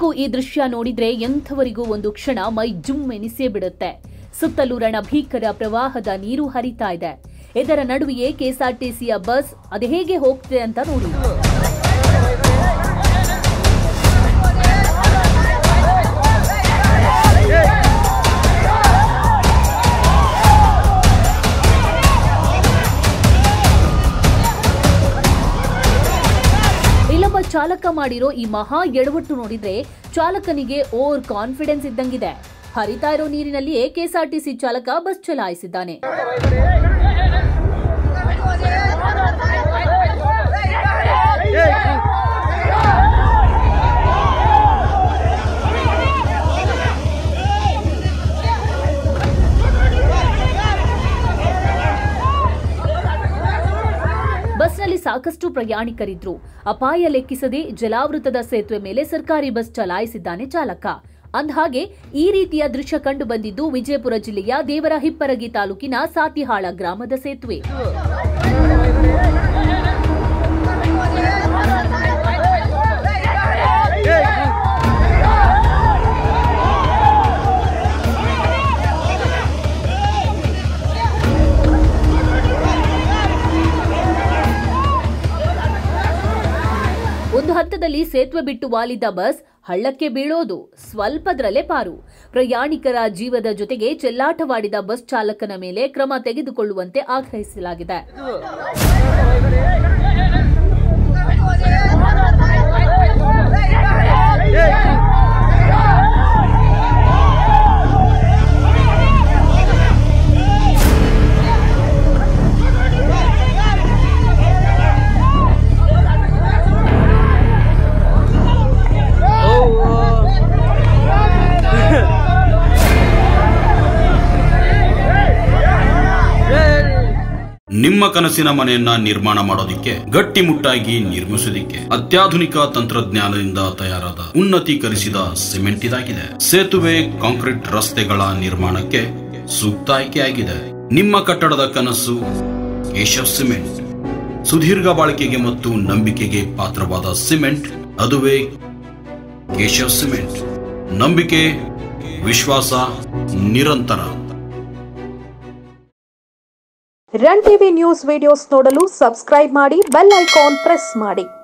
ನಿಜಕ್ಕೂ ಈ ದೃಶ್ಯ ನೋಡಿದ್ರೆ ಎಂಥವರಿಗೂ ಒಂದು ಕ್ಷಣ ಮೈ ಜುಮ್ ಎನಿಸೇ ಬಿಡುತ್ತೆ ಸುತ್ತಲೂ ರಣಭೀಕರ ಪ್ರವಾಹದ ನೀರು ಹರಿತಾ ಇದೆ ಇದರ ನಡುವೆಯೇ ಕೆಎಸ್ಆರ್ಟಿಸಿಯ ಬಸ್ ಅದು ಹೇಗೆ ಹೋಗ್ತಿದೆ ಅಂತ ನೋಡಿ ಇಲ್ಲೊಬ್ಬ ಚಾಲಕ ಮಾಡಿರೋ ಈ ಮಹಾ ಎಡವಟ್ಟು ನೋಡಿದ್ರೆ ಚಾಲಕನಿಗೆ ಓವರ್ ಕಾನ್ಫಿಡೆನ್ಸ್ ಇದ್ದಂಗಿದೆ ಹರಿತಾ ಇರೋ ನೀರಿನಲ್ಲಿಯೇ ಕೆಎಸ್ಆರ್ಟಿಸಿ ಚಾಲಕ ಬಸ್ ಚಲಾಯಿಸಿದ್ದಾನೆ ಬಸ್ನಲ್ಲಿ ಸಾಕಷ್ಟು ಪ್ರಯಾಣಿಕರಿದ್ರು ಅಪಾಯ ಲೆಕ್ಕಿಸದೆ ಜಲಾವೃತದ ಸೇತುವೆ ಮೇಲೆ ಸರ್ಕಾರಿ ಬಸ್ ಚಲಾಯಿಸಿದ್ದಾನೆ ಚಾಲಕ ಅಂದಹಾಗೆ ಈ ರೀತಿಯ ದೃಶ್ಯ ಕಂಡು ಬಂದಿದ್ದು ವಿಜಯಪುರ ಜಿಲ್ಲೆಯ ದೇವರ ಹಿಪ್ಪರಗಿ ತಾಲೂಕಿನ ಸಾತಿಹಾಳ ಗ್ರಾಮದ ಸೇತುವೆ ಒಂದು ಹಂತದಲ್ಲಿ ಸೇತುವೆ ಬಿಟ್ಟು ವಾಲಿದ್ದ ಬಸ್ ಹಳ್ಳಕ್ಕೆ ಬೀಳೋದು ಸ್ವಲ್ಪದ್ರಲ್ಲೇ ಪಾರು ಪ್ರಯಾಣಿಕರ ಜೀವದ ಜೊತೆಗೆ ಚೆಲ್ಲಾಟವಾಡಿದ ಬಸ್ ಚಾಲಕನ ಮೇಲೆ ಕ್ರಮ ತೆಗೆದುಕೊಳ್ಳುವಂತೆ ಆಗ್ರಹಿಸಲಾಗಿದೆ ನಿಮ್ಮ ಕನಸಿನ ಮನೆಯನ್ನ ನಿರ್ಮಾಣ ಮಾಡೋದಿಕ್ಕೆ ಗಟ್ಟಿಮುಟ್ಟಾಗಿ ನಿರ್ಮಿಸೋದಿಕ್ಕೆ ಅತ್ಯಾಧುನಿಕ ತಂತ್ರಜ್ಞಾನದಿಂದ ತಯಾರಾದ ಉನ್ನತೀಕರಿಸಿದ ಸಿಮೆಂಟ್ ಇದಾಗಿದೆ ಸೇತುವೆ ಕಾಂಕ್ರೀಟ್ ರಸ್ತೆಗಳ ನಿರ್ಮಾಣಕ್ಕೆ ಸೂಕ್ತ ಆಯ್ಕೆಯಾಗಿದೆ ನಿಮ್ಮ ಕಟ್ಟಡದ ಕನಸು ಕೇಶವ್ ಸಿಮೆಂಟ್ ಸುದೀರ್ಘ ಬಾಳಿಕೆಗೆ ಮತ್ತು ನಂಬಿಕೆಗೆ ಪಾತ್ರವಾದ ಸಿಮೆಂಟ್ ಅದುವೇ ಕೇಶವ್ ಸಿಮೆಂಟ್ ನಂಬಿಕೆ ವಿಶ್ವಾಸ ನಿರಂತರ ರನ್ ಟಿವಿ ನ್ಯೂಸ್ ವಿಡಿಯೋಸ್ ನೋಡಲು ಸಬ್ಸ್ಕ್ರೈಬ್ ಮಾಡಿ ಬೆಲ್ ಐಕಾನ್ ಪ್ರೆಸ್ ಮಾಡಿ